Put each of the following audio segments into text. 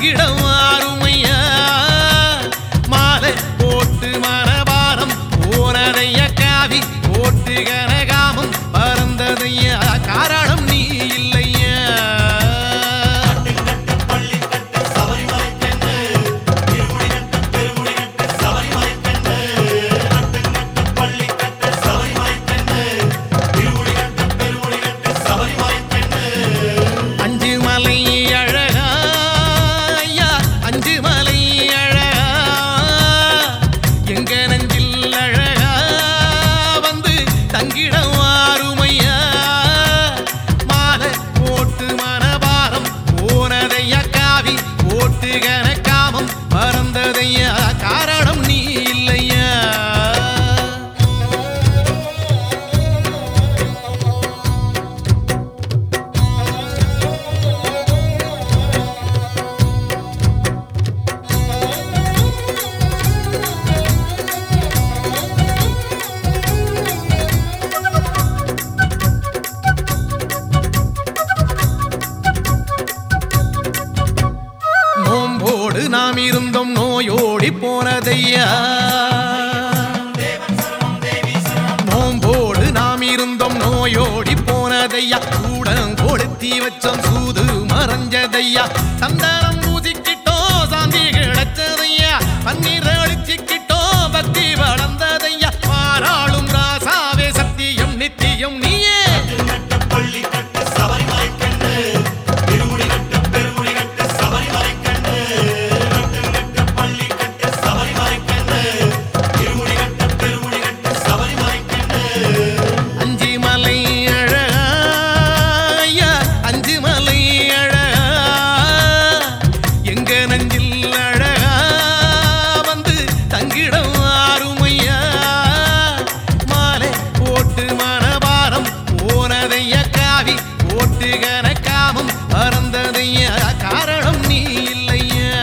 தங்கிடம் ஆறுமையா மாலை போட்டு மனபாரம் போனதைய காவி போட்டு கனகாமம் பறந்ததையா காரணம் நீ இல்லையா அஞ்சு மலை அழகா ஐயா அஞ்சு மலை அழகா எங்க நெஞ்சில் அழகா வந்து தங்கிடம் ஆறுமையா மாலை போட்டு மனபாரம் போனதையா காவி போட்டு கனக்காமம் பறந்ததையா காரணம் நீ இல்லையா நோம்போடு நாம் இருந்தோம் நோயோடி போனதையா நோம்போடு நாம் இருந்தோம் நோயோடி போனதையா கூடம் கொடுத்தி வச்சோம் சூது மறைஞ்சதையா சந்தனம் பூசிக்கிட்டோம் சாந்தி கிடைச்சதையா பன்னீர் அடிச்சுக்கிட்டோம் பக்தி வளர்ந்ததையா பாராளும் ராசாவே சத்தியம் நித்தியம் நீயே அஞ்சு மலை அழகா ஐயா, அஞ்சு மலை அழகா எங்க நெஞ்சில் அழகா வந்து தங்கிடம் ஆறுமையா மாலை போட்டு மனபாரம் போனதைய காவி போட்டு கனக்காமம் பறந்ததைய காரணம் நீ இல்லையா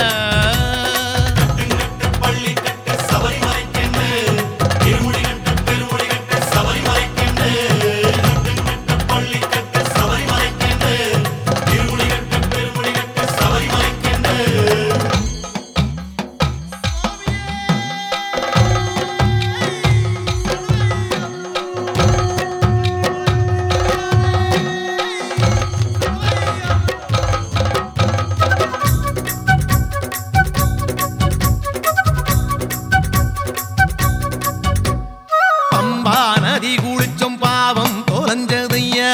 பம்பா நதி குளிச்சோம் பாவம் தொலைஞ்சதையா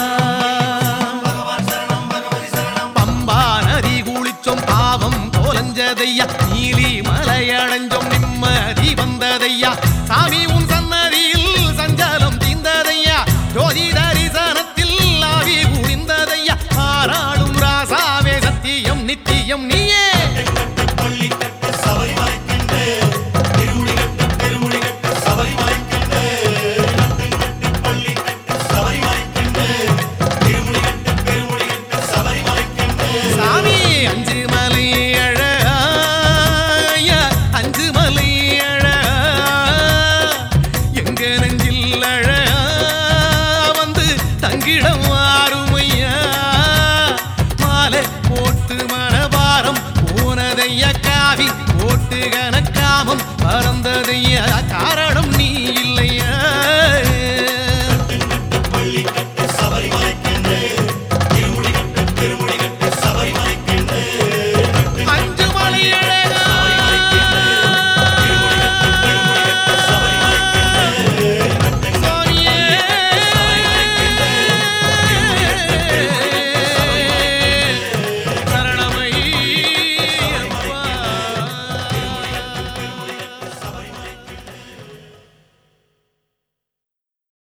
பம்பா நதி குளிச்சோம் பாவம் தொலைஞ்சதையா நீலி மலை அடைஞ்சோம் நிம்மதி வந்ததையா சாமி உன் சன்னதியில் சஞ்சலம் தீந்ததையா ஜோதி தரிசனத்தில் ஆவி குளிந்ததையா ஆராளும் ராசாவே சத்தியம் நித்தியம் நீயே சாமி அஞ்சு